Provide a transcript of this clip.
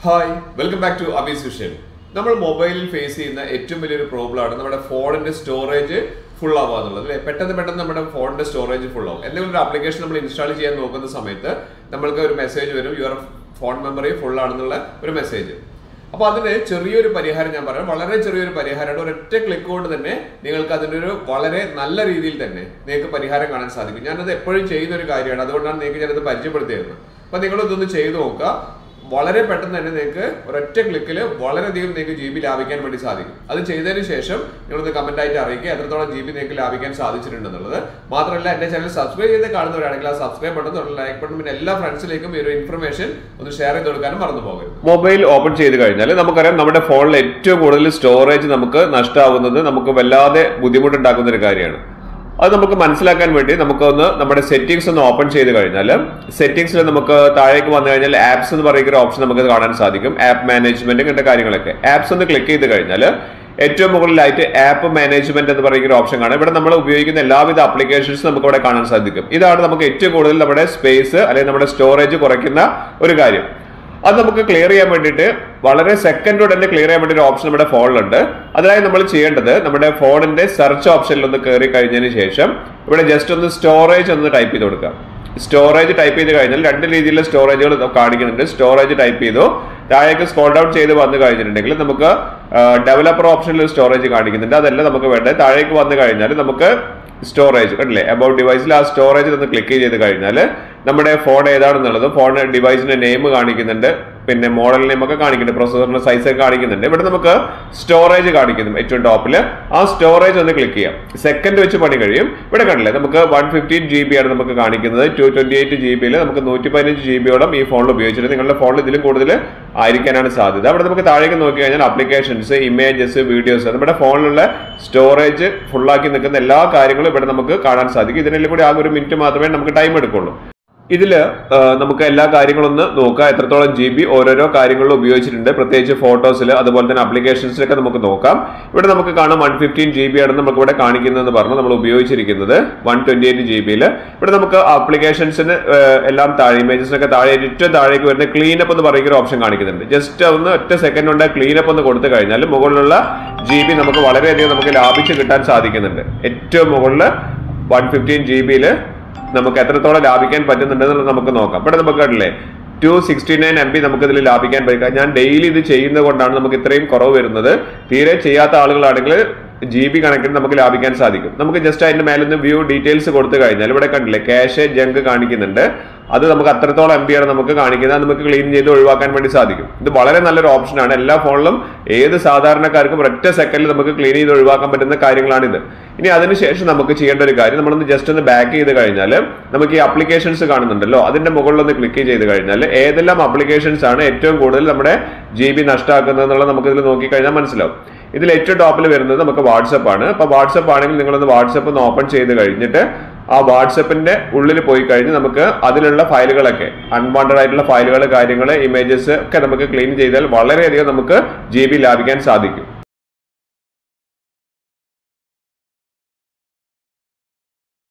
hi welcome back to Abi's vision നമ്മൾ മൊബൈലിൽ face ചെയ്യുന്ന ഏറ്റവും വലിയൊരു പ്രോബ്ലമാണ് നമ്മുടെ ഫോണിന്റെ സ്റ്റോറേജ് ഫുൾ ആവുക എന്നുള്ളത് അല്ലേ പെട്ടെന്ന് പെട്ടെന്ന് നമ്മുടെ ഫോണിന്റെ സ്റ്റോറേജ് ഫുൾ ആവും എന്തെങ്കിലും ഒരു ആപ്ലിക്കേഷൻ നമ്മൾ ഇൻസ്റ്റാൾ ചെയ്യാൻ നോക്കുന്ന സമയത്ത് നമ്മൾക്ക് ഒരു മെസ്സേജ് വരും യുവർ ഫോൺ മെമ്മറി ഫുൾ ആണെന്നുള്ള ഒരു മെസ്സേജ് അപ്പോൾ അതിന് ചെറിയൊരു പരിഹാരം ഞാൻ പറയാം വളരെ ചെറിയൊരു പരിഹാരമാണ് ഒരൊറ്റ ക്ലിക്ക് കൊണ്ട് തന്നെ നിങ്ങൾക്ക് അതിൻ്റെ ഒരു വളരെ നല്ല രീതിയിൽ തന്നെ നിങ്ങൾക്ക് പരിഹാരം കാണാൻ സാധിക്കും ഞാനത് എപ്പോഴും ചെയ്യുന്ന ഒരു കാര്യമാണ് അതുകൊണ്ടാണ് നിങ്ങൾക്ക് ഞാനത് പരിചയപ്പെടുത്തിയത് അപ്പോൾ നിങ്ങൾ ഇതൊന്ന് ചെയ്തു നോക്കുക വളരെ പെട്ടെന്ന് തന്നെ നിങ്ങൾക്ക് ഒരൊറ്റ ക്ലിക്കിൽ വളരെയധികം നിങ്ങൾക്ക് ജി ബി ലാഭിക്കാൻ വേണ്ടി സാധിക്കും അത് ചെയ്തതിന് ശേഷം നിങ്ങളൊന്ന് കമന്റ് ആയിട്ട് അറിയിക്കുക എത്രത്തോളം ജി ബി നിങ്ങൾക്ക് ലാഭിക്കാൻ സാധിച്ചിട്ടുണ്ടെന്നുള്ളത് മാത്രമല്ല എന്റെ ചാനൽ സബ്സ്ക്രൈബ് ചെയ്ത് കാണുന്നവരാണെങ്കിൽ ആ സബ്സ്ക്രൈബ് ബട്ടൺ ലൈക്ക് ബട്ടൺ പിന്നെ എല്ലാ ഫ്രണ്ട്സിലേക്കും ഈ ഒരു ഇൻഫർമേഷൻ ഒന്ന് ഷെയർ ചെയ്ത് കൊടുക്കാനും മറന്നു പോകരുത് മൊബൈൽ ഓപ്പൺ ചെയ്ത് കഴിഞ്ഞാൽ നമുക്കറിയാം നമ്മുടെ ഫോണിൽ ഏറ്റവും കൂടുതൽ സ്റ്റോറേജ് നമുക്ക് നഷ്ടമാവുന്നത് നമുക്ക് വല്ലാതെ ബുദ്ധിമുട്ടുണ്ടാക്കുന്ന ഒരു കാര്യമാണ് അത് നമുക്ക് മനസ്സിലാക്കാൻ വേണ്ടി നമുക്കൊന്ന് നമ്മുടെ സെറ്റിംഗ്സ് ഒന്ന് ഓപ്പൺ ചെയ്ത് കഴിഞ്ഞാൽ സെറ്റിംഗ്സിൽ നമുക്ക് താഴേക്ക് വന്നു കഴിഞ്ഞാൽ ആപ്സ് എന്ന് പറയുന്ന ഒരു ഓപ്ഷൻ നമുക്ക് കാണാൻ സാധിക്കും ആപ്പ് മാനേജ്മെന്റ് ഇങ്ങനത്തെ കാര്യങ്ങളൊക്കെ ആപ്സ് ഒന്ന് ക്ലിക്ക് ചെയ്ത് കഴിഞ്ഞാൽ ഏറ്റവും മുകളിലായിട്ട് ആപ്പ് മാനേജ്മെന്റ് എന്ന് പറയുന്ന ഒരു ഓപ്ഷൻ കാണാം ഇവിടെ നമ്മൾ ഉപയോഗിക്കുന്ന എല്ലാവിധ ആപ്ലിക്കേഷൻസ് നമുക്ക് ഇവിടെ കാണാൻ സാധിക്കും ഇതാണ് നമുക്ക് ഏറ്റവും കൂടുതൽ നമ്മുടെ സ്പേസ് അല്ലെങ്കിൽ നമ്മുടെ സ്റ്റോറേജ് കുറയ്ക്കുന്ന ഒരു കാര്യം അത് നമുക്ക് ക്ലിയർ ചെയ്യാൻ വേണ്ടിയിട്ട് വളരെ സെക്കൻഡോട് തന്നെ ക്ലിയർ ചെയ്യാൻ വേണ്ടി ഒരു ഓപ്ഷൻ നമ്മുടെ ഫോണിലുണ്ട് അതിനായി നമ്മൾ ചെയ്യേണ്ടത് നമ്മുടെ ഫോണിന്റെ സെർച്ച് ഓപ്ഷനിൽ ഒന്ന് കയറി കഴിഞ്ഞതിന് ശേഷം ഇവിടെ ജസ്റ്റ് ഒന്ന് സ്റ്റോറേജ് ഒന്ന് ടൈപ്പ് ചെയ്ത് കൊടുക്കാം സ്റ്റോറേജ് ടൈപ്പ് ചെയ്ത് കഴിഞ്ഞാൽ രണ്ട് രീതിയിലുള്ള സ്റ്റോറേജുകൾ കാണിക്കുന്നുണ്ട് സ്റ്റോറേജ് ടൈപ്പ് ചെയ്തു താഴേക്ക് സ്കോൾ ഡൗൺ ചെയ്ത് വന്നു കഴിഞ്ഞിട്ടുണ്ടെങ്കിൽ നമുക്ക് ഡെവലപ്പർ ഓപ്ഷനിൽ സ്റ്റോറേജ് കാണിക്കുന്നുണ്ട് അതല്ല നമുക്ക് വേണ്ടത് താഴേക്ക് വന്നു കഴിഞ്ഞാൽ നമുക്ക് സ്റ്റോറേജ് കണ്ടില്ലേ അബൌട്ട് ഡിവൈസിൽ ആ സ്റ്റോറേജിൽ ഒന്ന് ക്ലിക്ക് ചെയ്ത് കഴിഞ്ഞാൽ നമ്മുടെ ഫോൺ ഏതാണെന്നുള്ളത് ഫോൺ ഡിവൈസിന്റെ നെയിം കാണിക്കുന്നുണ്ട് പിന്നെ മോഡൽ നെയിം ഒക്കെ കാണിക്കുന്നുണ്ട് പ്രൊസസറിന്റെ സൈസ് ഒക്കെ കാണിക്കുന്നുണ്ട് ഇവിടെ നമുക്ക് സ്റ്റോറേജ് കാണിക്കുന്നു ഏറ്റവും ടോപ്പിൽ ആ സ്റ്റോറേജ് ഒന്ന് ക്ലിക്ക് ചെയ്യാം സെക്കൻഡ് വെച്ച് പണി കഴിയും ഇവിടെ കണ്ടില്ലേ നമുക്ക് വൺ ഫിഫ്റ്റീൻ ജി ബി ആണ് നമുക്ക് കാണിക്കുന്നത് ടു ട്വന്റി എയ്റ്റ് ജി ബിയിൽ നമുക്ക് നൂറ്റി പതിനഞ്ച് ജി ബിയോളം ഈ ഫോണിൽ ഉപയോഗിച്ചിട്ട് നിങ്ങളുടെ ഫോണിൽ ഇതിലും കൂടുതൽ ആയിരിക്കാനാണ് സാധ്യത അവിടെ നമുക്ക് താഴേക്ക് നോക്കി കഴിഞ്ഞാൽ ആപ്ലിക്കേഷൻസ് ഇമേജസ് വീഡിയോസ് നമ്മുടെ ഫോണിലുള്ള സ്റ്റോറേജ് ഫുള്ളാക്കി നിൽക്കുന്ന എല്ലാ കാര്യങ്ങളും ഇവിടെ നമുക്ക് കാണാൻ സാധിക്കും ഇതിനെല്ലാം കൂടി ആകെ ഒരു മിനിറ്റ് മാത്രമേ നമുക്ക് ടൈം എടുക്കുള്ളൂ ഇതിൽ നമുക്ക് എല്ലാ കാര്യങ്ങളൊന്ന് നോക്കാം എത്രത്തോളം ജി ബി ഓരോരോ കാര്യങ്ങളിലും ഉപയോഗിച്ചിട്ടുണ്ട് പ്രത്യേകിച്ച് ഫോട്ടോസിൽ അതുപോലെ തന്നെ ആപ്ലിക്കേഷൻസിലൊക്കെ നമുക്ക് നോക്കാം ഇവിടെ നമുക്ക് കാണാം വൺ ഫിഫ്റ്റീൻ ജി ബി ആണ് നമുക്ക് ഇവിടെ കാണിക്കുന്നതെന്ന് പറഞ്ഞു നമ്മൾ ഉപയോഗിച്ചിരിക്കുന്നത് വൺ ട്വന്റി എയ്റ്റ് ജി ബിയിൽ ഇവിടെ നമുക്ക് ആപ്ലിക്കേഷൻസിന് എല്ലാം താഴെ ഇമേജസിനൊക്കെ താഴെ ഏറ്റവും താഴേക്ക് വരുന്ന ക്ലീനപ്പ് എന്ന് പറയുന്ന ഒരു ഓപ്ഷൻ കാണിക്കുന്നുണ്ട് ജസ്റ്റ് ഒന്ന് ഒറ്റ സെക്കൻഡ് കൊണ്ട് ക്ലീനപ്പ് ഒന്ന് കൊടുത്തു കഴിഞ്ഞാൽ മുകളിലുള്ള ജി ബി നമുക്ക് വളരെയധികം നമുക്ക് ലാഭിച്ച് കിട്ടാൻ സാധിക്കുന്നുണ്ട് ഏറ്റവും മുകളിൽ വൺ ഫിഫ്റ്റീൻ ജി ബിയിൽ നമുക്ക് എത്രത്തോളം ലാഭിക്കാൻ പറ്റുന്നുണ്ടെന്നുള്ളത് നമുക്ക് നോക്കാം ഇവിടെ നമുക്ക് കണ്ടില്ലേ two sixty nine M B നമുക്ക് ഇതിൽ ലാഭിക്കാൻ പറ്റുക ഞാൻ ഡെയിലി ഇത് ചെയ്യുന്നത് കൊണ്ടാണ് നമുക്ക് ഇത്രയും കുറവ് വരുന്നത് തീരെ ചെയ്യാത്ത ആളുകളാണെങ്കിൽ ജി ബി കണക്കിന് നമുക്ക് ലാഭിക്കാൻ സാധിക്കും നമുക്ക് ജസ്റ്റ് അതിന്റെ മേലൊന്ന് വ്യൂ ഡീറ്റെയിൽസ് കൊടുത്തു കഴിഞ്ഞാൽ ഇവിടെ കണ്ടില്ലേ ക്യാഷ് ജങ്ക് കാണിക്കുന്നുണ്ട് അത് നമുക്ക് അത്രത്തോളം എം ബി ആണ് നമുക്ക് കാണിക്കുന്നത് അത് നമുക്ക് ക്ലീൻ ചെയ്ത് ഒഴിവാക്കാൻ വേണ്ടി സാധിക്കും ഇത് വളരെ നല്ലൊരു ഓപ്ഷനാണ് എല്ലാ ഫോണിലും ഏത് സാധാരണക്കാർക്കും ഒറ്റ സെക്കൻഡിൽ നമുക്ക് ക്ലീൻ ചെയ്ത് ഒഴിവാക്കാൻ പറ്റുന്ന കാര്യങ്ങളാണിത് ഇനി അതിനുശേഷം നമുക്ക് ചെയ്യേണ്ട ഒരു കാര്യം നമ്മളൊന്ന് ജസ്റ്റ് ഒന്ന് ബാക്ക് ചെയ്ത് കഴിഞ്ഞാൽ നമുക്ക് ഈ അപ്ലിക്കേഷൻസ് കാണുന്നുണ്ടല്ലോ അതിന്റെ മുകളിൽ ഒന്ന് ക്ലിക്ക് ചെയ്ത് കഴിഞ്ഞാൽ ഏതെല്ലാം അപ്ലിക്കേഷൻസ് ആണ് ഏറ്റവും കൂടുതൽ നമ്മുടെ ജി ബി നഷ്ടമാക്കുന്നത് എന്നുള്ളത് നമുക്ക് ഇതിൽ നോക്കിക്കഴിഞ്ഞാൽ മനസ്സിലാവും ഇതിൽ ഏറ്റവും ടോപ്പിൽ വരുന്നത് നമുക്ക് വാട്സപ്പ് ആണ് അപ്പൊ വാട്സപ്പ് ആണെങ്കിൽ നിങ്ങളൊന്ന് വാട്സപ്പ് ഒന്ന് ഓപ്പൺ ചെയ്ത് കഴിഞ്ഞിട്ട് ആ വാട്സപ്പിന്റെ ഉള്ളിൽ പോയി കഴിഞ്ഞ് നമുക്ക് അതിലുള്ള ഫയലുകളൊക്കെ അൺവാണ്ടഡ് ആയിട്ടുള്ള ഫയലുകൾ കാര്യങ്ങൾ ഇമേജസ് ഒക്കെ നമുക്ക് ക്ലീൻ ചെയ്താൽ വളരെയധികം നമുക്ക് ജി ബി ലാഭിക്കാൻ സാധിക്കും